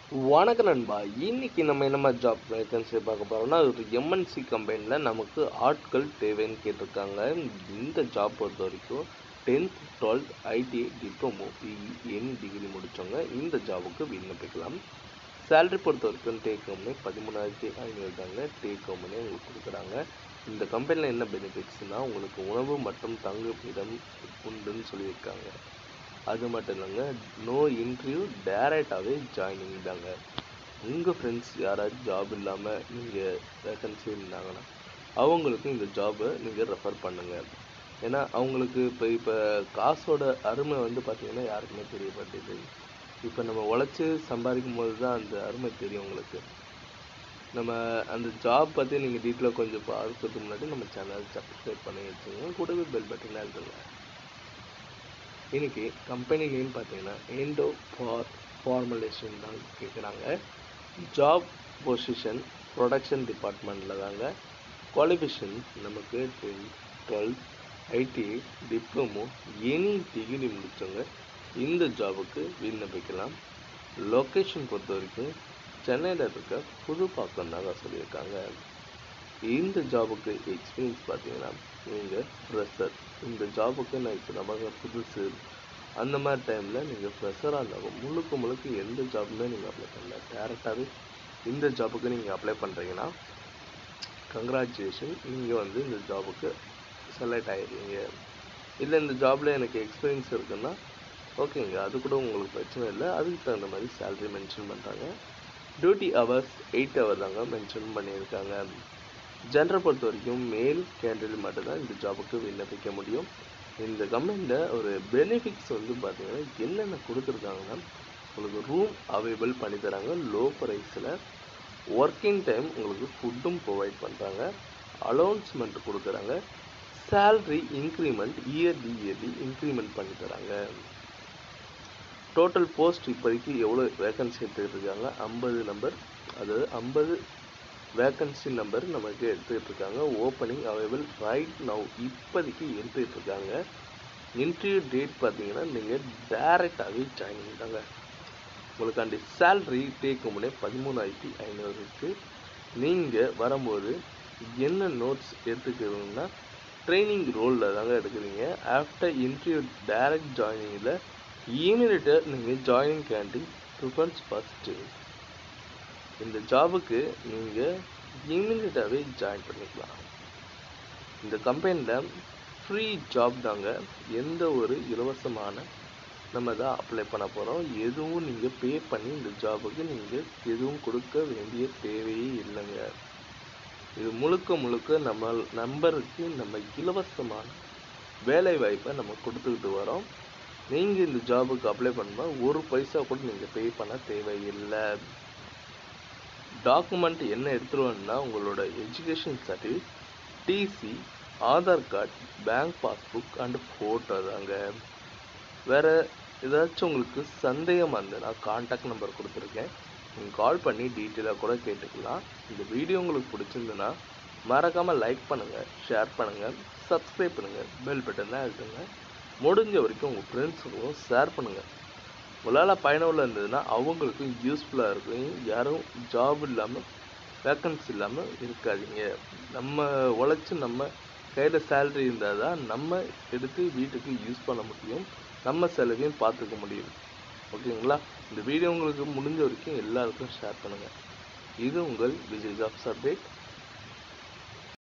வணக்கம் நண்பா இன்னைக்கு நம்ம என்னமா ஜாப் வேகன்சி பார்க்க போகிறோம்னா ஒரு எம்என்சி கம்பெனியில் நமக்கு ஆட்கள் தேவைன்னு கேட்டிருக்காங்க இந்த ஜாப் பொறுத்த வரைக்கும் tenth twelfth ITI diploma BE any degree முடித்தவங்க இந்த ஜாபுக்கு விண்ணப்பிக்கலாம் சேலரி பொறுத்த வரைக்கும் டேக் ஹோம்னு பதிமூணாயிரத்தி ஐநூறு தாங்க டேக் ஹோம்னு உங்களுக்கு கொடுக்குறாங்க இந்த கம்பெனியில் என்ன பெனிஃபிட்ஸ்னால் உங்களுக்கு உணவு மற்றும் தங்குமிடம் உண்டுன்னு சொல்லியிருக்காங்க அது மட்டும் இல்லைங்க நோ இன்டர்வியூ டேரெக்டாகவே ஜாயினிங் தாங்க உங்கள் ஃப்ரெண்ட்ஸ் யாராவது ஜாப் இல்லாமல் நீங்கள் வேக்கன்சி இருந்தாங்கன்னா அவங்களுக்கும் இந்த ஜாபை நீங்கள் ரெஃபர் பண்ணுங்கள் ஏன்னா அவங்களுக்கு இப்போ இப்போ காசோட அருமை வந்து பார்த்திங்கன்னா யாருக்குமே தெரிய மாட்டேங்குது இப்போ நம்ம உழைச்சி சம்பாதிக்கும் போது தான் அந்த அருமை தெரியும் உங்களுக்கு நம்ம அந்த ஜாப் பற்றி நீங்கள் டீட்டெயிலாக கொஞ்சம் பார்க்கறதுக்கு முன்னாடி நம்ம சேனல் சப்ஸ்கிரைப் பண்ணி வச்சுங்க கூடவே பெல் பட்டன் அழுத்துங்க இன்னைக்கு கம்பெனி நேம் பார்த்தீங்கன்னா எண்டோ ஃபார் ஃபார்மலேஷன் தான் கேட்குறாங்க ஜாப் பொசிஷன் ப்ரொடக்ஷன் டிபார்ட்மெண்ட்டில் தாங்க குவாலிஃபிகேஷன் நமக்கு tenth twelfth ITI diploma any degree முடித்தவங்க இந்த ஜாபுக்கு விண்ணப்பிக்கலாம் லொக்கேஷன் பொறுத்த வரைக்கும் சென்னையில் இருக்க புதுப்பாக்கம் தாங்க சொல்லியிருக்காங்க இந்த ஜாபுக்கு எக்ஸ்பீரியன்ஸ் பார்த்தீங்கன்னா நீங்கள் ஃப்ரெஷர் இந்த ஜாபுக்கு நான் இப்போ நமக்கு புதுசு அந்த மாதிரி டைமில் நீங்கள் ஃப்ரெஷராக இருந்தாலும் முழுக்க முழுக்க எந்த ஜாபுமே நீங்கள் அப்ளை பண்ணல டேரெக்டாகவே இந்த ஜாபுக்கு நீங்கள் அப்ளை பண்ணுறீங்கன்னா கங்க்ராச்சுலேஷன் நீங்கள் வந்து இந்த ஜாபுக்கு செலக்ட் ஆகிடுவீங்க இல்லை இந்த ஜாபில் எனக்கு எக்ஸ்பீரியன்ஸ் இருக்குன்னா ஓகேங்க அது கூட உங்களுக்கு பிரச்சனை இல்லை அதுக்கு தகுந்த மாதிரி சேலரி மென்ஷன் பண்ணுறாங்க டியூட்டி ஹவர்ஸ் எயிட் ஹவர் தாங்க மென்ஷன் பண்ணியிருக்காங்க ஜென்டரை பொறுத்த வரைக்கும் மேல் கேண்டிடேட் மட்டும்தான் இந்த ஜாபுக்கு விண்ணப்பிக்க முடியும் இந்த கம்பெனியில் ஒரு பெனிஃபிட்ஸ் வந்து பார்த்தீங்கன்னா என்னென்ன கொடுத்துருக்காங்கன்னா உங்களுக்கு ரூம் அவைலபிள் பண்ணி தராங்க லோ ப்ரைஸில் ஒர்க்கிங் டைம் உங்களுக்கு ஃபுட்டும் ப்ரொவைட் பண்ணுறாங்க அலௌன்ஸ்மெண்ட் கொடுக்குறாங்க salary increment yearly yearly increment பண்ணி தராங்க டோட்டல் போஸ்ட் இப்போதைக்கு எவ்வளோ வேக்கன்சி எடுத்துக்கிட்டு இருக்காங்க ஐம்பது நம்பர் அதாவது ஐம்பது வேக்கன்சி நம்பர் நமக்கு எடுத்துக்கிட்டு இருக்காங்க ஓப்பனிங் அவைலபிள் ரைட் நவ் இப்போதைக்கு எடுத்துக்கிட்டு இருக்காங்க இன்டர்வியூ டேட் பார்த்தீங்கன்னா நீங்கள் டேரெக்டாகவே ஜாயின் தாங்க உங்களுக்காண்டி சேல்ரி டேக் முன்னே பதிமூணாயிரத்தி ஐநூறு இருக்குது நீங்கள் வரும்போது என்ன நோட்ஸ் எடுத்துக்கிறீங்கன்னா ட்ரைனிங் ரோலில் தாங்க எடுக்கிறீங்க ஆஃப்டர் இன்டர்வியூ டேரக்ட் ஜாயினிங்கில் இமீடியட்டாக நீங்கள் ஜாயினிங் கேண்டிங் ப்ரிஃபரன்ஸ் ஃபஸ்ட்டு இந்த ஜாபுக்கு நீங்கள் இமீடியட்டாகவே ஜாயின் பண்ணிக்கலாம் இந்த கம்பெனியில் ஃப்ரீ ஜாப் தாங்க எந்த ஒரு இலவசமான நம்ம தான் அப்ளை பண்ண போகிறோம் எதுவும் நீங்கள் பே பண்ணி இந்த ஜாபுக்கு நீங்கள் எதுவும் கொடுக்க வேண்டிய தேவையே இல்லைங்க இது முழுக்க முழுக்க நம்ம நம்பருக்கு நம்ம இலவசமான வேலை வாய்ப்பை நம்ம கொடுத்துக்கிட்டு வரோம் நீங்கள் இந்த ஜாபுக்கு அப்ளை பண்ணும்போது ஒரு பைசா கூட நீங்கள் பே பண்ண தேவையில்லை டாக்குமெண்ட் என்ன எடுத்துருவோன்னா உங்களோட education certificate TC Aadhaar card bank passbook and photo தாங்க வேறு ஏதாச்சும் உங்களுக்கு சந்தேகமாக இருந்ததுன்னா கான்டாக்ட் நம்பர் கொடுத்துருக்கேன் நீங்கள் கால் பண்ணி டீட்டெயிலாக கூட கேட்டுக்கலாம் இந்த வீடியோ உங்களுக்கு பிடிச்சிருந்துன்னா மறக்காமல் லைக் பண்ணுங்கள் ஷேர் பண்ணுங்கள் சப்ஸ்கிரைப் பண்ணுங்கள் பெல் பட்டனை அழுத்துங்க முடிஞ்ச வரைக்கும் உங்கள் ஃப்ரெண்ட்ஸுக்கும் ஷேர் பண்ணுங்கள் உங்களால் பயனுள்ள இருந்ததுன்னா அவங்களுக்கும் யூஸ்ஃபுல்லாக இருக்கும் யாரும் ஜாப் இல்லாமல் வேக்கன்சி இல்லாமல் இருக்காதீங்க நம்ம உழைச்சி நம்ம கையில் சேல்ரி இருந்தால் தான் நம்ம எடுத்து வீட்டுக்கு யூஸ் பண்ண முடியும் நம்ம செலவையும் பார்த்துக்க முடியும் ஓகேங்களா இந்த வீடியோ உங்களுக்கு முடிஞ்ச வரைக்கும் எல்லாருக்கும் ஷேர் பண்ணுங்கள் இது உங்கள் விஜய் ஜாப்ஸ் அப்டேட்